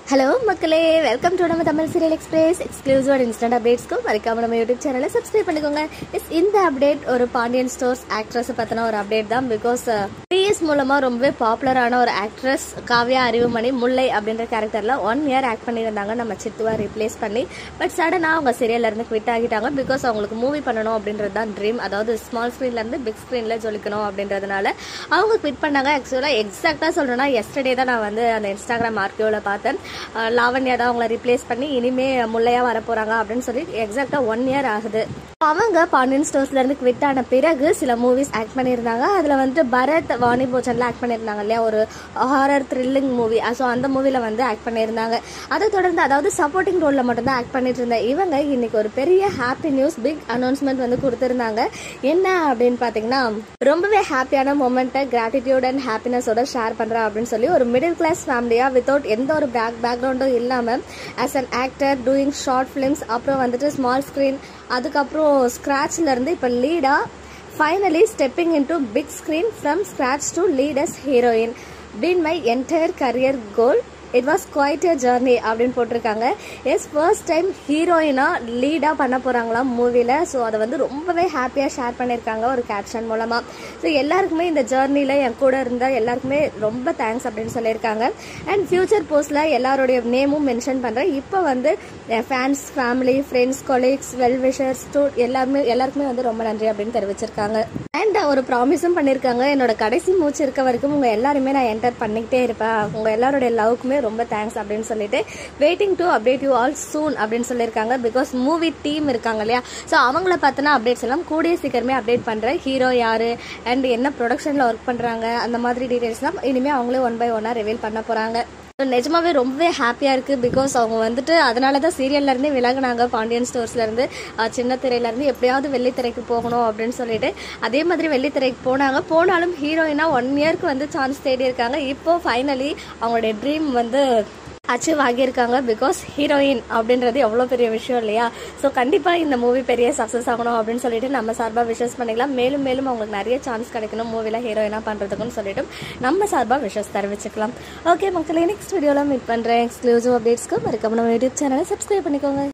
hello மக்களே welcome to நம்ம Tamil serial express exclusive and instant அப்டேட்ஸ்க்கும் மறக்காம நம்ம யூடியூப் சேனலை சப்ஸ்கிரைப் பண்ணிக்கோங்க எஸ் இந்த அப்டேட் ஒரு பாண்டியன் ஸ்டோர்ஸ் ஆக்ட்ரஸை பற்றின ஒரு அப்டேட் தான் பிகாஸ் பிஎஸ் மூலமாக ரொம்பவே பாப்புலரான ஒரு ஆக்ட்ரஸ் காவ்யா அறிவுமணி முல்லை அப்படின்ற கேரக்டரில் ஒன் இயர் ஆக்ட் பண்ணியிருந்தாங்க நம்ம சித்துவா ரீப்ளேஸ் பண்ணி பட் சடனாக அவங்க சீரியல்ல இருந்து குவிட் ஆகிட்டாங்க பிகாஸ் அவங்களுக்கு மூவி பண்ணணும் அப்படின்றது தான் ட்ரீம் அதாவது ஸ்மால் ஸ்க்ரீன்லேருந்து பிக் ஸ்க்ரீனில் ஜொலிக்கணும் அப்படின்றதுனால அவங்க குவிட் பண்ணாங்க ஆக்சுவலாக எக்ஸாக்டாக சொல்லணும்னா எஸ்டர்டே தான் நான் வந்து அந்த இன்ஸ்டாகிராம் ஆர்கியோவில் பார்த்தேன் அஹ் லாவண்யா தான் அவங்கள ரிப்ளேஸ் பண்ணி இனிமே முல்லையா வர போறாங்க அப்படின்னு சொல்லி எக்ஸாக்டா ஒன் இயர் ஆகுது அவங்க பாண்டியன் ஸ்டோர்ஸ்ல இருந்து குவிட் ஆன பிறகு சில மூவிஸ் ஆக்ட் பண்ணியிருந்தாங்க அதுல வந்துட்டு பரத் வாணி போச்சன்ல ஆக்ட் பண்ணியிருந்தாங்க இல்லையா ஒரு ஹாரர் த்ரில்லிங் மூவி ஸோ அந்த மூவில வந்து ஆக்ட் பண்ணியிருந்தாங்க அதை தொடர்ந்து அதாவது சப்போர்ட்டிங் ரோல்ல மட்டும்தான் ஆக்ட் பண்ணிட்டு இருந்த இவங்க இன்னைக்கு ஒரு பெரிய ஹாப்பி நியூஸ் பிக் அனௌன்ஸ்மெண்ட் வந்து கொடுத்திருந்தாங்க என்ன அப்படின்னு பாத்தீங்கன்னா ரொம்பவே ஹாப்பியான மூமெண்ட்டை கிராட்டிடியூட் அண்ட் ஹாப்பினஸோட ஷேர் பண்றேன் அப்படின்னு சொல்லி ஒரு மிடில் கிளாஸ் ஃபேமிலியா வித்தவுட் எந்த ஒரு பேக் பேக்ரவுண்டும் இல்லாமல் as an actor doing short films அப்புறம் வந்துட்டு ஸ்மால் ஸ்க்ரீன் அதுக்கப்புறம் ஸ்க்ராட்ச்ல இருந்து இப்போ லீடாக finally stepping in to big screen from scratch to lead as heroine been my entire career goal it was quite a journey அப்படின்னு போட்டிருக்காங்க எஸ் ஃபர்ஸ்ட் டைம் ஹீரோயினாக லீடாக பண்ண போகிறாங்களாம் மூவியில் ஸோ அதை வந்து ரொம்பவே ஹாப்பியாக ஷேர் பண்ணியிருக்காங்க ஒரு கேப்ஷன் மூலமாக ஸோ எல்லாருக்குமே இந்த ஜேர்னியில் என் கூட இருந்த எல்லாருக்குமே ரொம்ப தேங்க்ஸ் அப்படின்னு சொல்லியிருக்காங்க அண்ட் ஃபியூச்சர் போஸ்ட்டில் எல்லாருடைய நேமும் மென்ஷன் பண்ணுறேன் இப்போ வந்து என் fans family friends colleagues well wishers to எல்லாருமே எல்லாருக்குமே வந்து ரொம்ப நன்றி அப்படின்னு தெரிவிச்சிருக்காங்க அண்ட் ஒரு ப்ராமிஸும் பண்ணியிருக்காங்க என்னோட கடைசி மூச்சு இருக்க வரைக்கும் உங்கள் எல்லாருமே நான் என்டர் பண்ணிக்கிட்டே இருப்பேன் உங்கள் எல்லாருடைய லவ்க்குமே ரொம்ப தேங்க்ஸ் அப்படின்னு சொல்லிட்டு waiting to update you all soon அப்படின்னு சொல்லியிருக்காங்க பிகாஸ் மூவி டீம் இருக்காங்க இல்லையா ஸோ அவங்கள பற்றின அப்டேட்ஸ் எல்லாம் கூடிய சீக்கிரமே அப்டேட் பண்ணுறேன் ஹீரோ யார் அண்ட் என்ன ப்ரொடக்ஷனில் ஒர்க் பண்ணுறாங்க அந்த மாதிரி டீட்டெயில்ஸ்லாம் இனிமேல் அவங்களே ஒன் பை ஒன்னாக ரிவீல் பண்ண போகிறாங்க நிஜமாவே ரொம்பவே ஹாப்பியாக இருக்குது பிகாஸ் அவங்க வந்துட்டு அதனால தான் சீரியல்லேருந்தே விலகுனாங்க பாண்டியன் ஸ்டோர்ஸ்லேருந்து சின்ன திரையிலேருந்து எப்படியாவது வெள்ளித்திரைக்கு போகணும் அப்படின்னு சொல்லிட்டு அதே மாதிரி வெள்ளித்திரைக்கு போனாங்க போனாலும் ஹீரோயினாக ஒன் இயர்க்கு வந்து சான்ஸ் தேடி இருக்காங்க இப்போ ஃபைனலி அவங்களுடைய ட்ரீம் வந்து அச்சீவ் ஆகியிருக்காங்க பிகாஸ் ஹீரோயின் அப்படின்றது எவ்வளோ பெரிய விஷயம் இல்லையா ஸோ கண்டிப்பாக இந்த மூவி பெரிய சக்ஸஸ் ஆகணும் அப்படின்னு சொல்லிட்டு நம்ம சார்பாக விஷஸ் பண்ணிக்கலாம் மேலும் மேலும் அவங்களுக்கு நிறைய சான்ஸ் கிடைக்கணும் மூவியில் ஹீரோயினாக பண்ணுறதுக்குன்னு சொல்லிட்டு நம்ம சார்பாக விஷஸ் தெரிவிச்சுக்கலாம் ஓகே மக்களே நெக்ஸ்ட் வீடியோவில் மீட் பண்ணுறேன் எக்ஸ்க்ளூசிவ் அப்டேட்ஸ்க்கு மறக்காம நம்ம யூடியூப் சேனலை சப்ஸ்கிரைப் பண்ணிக்கோங்க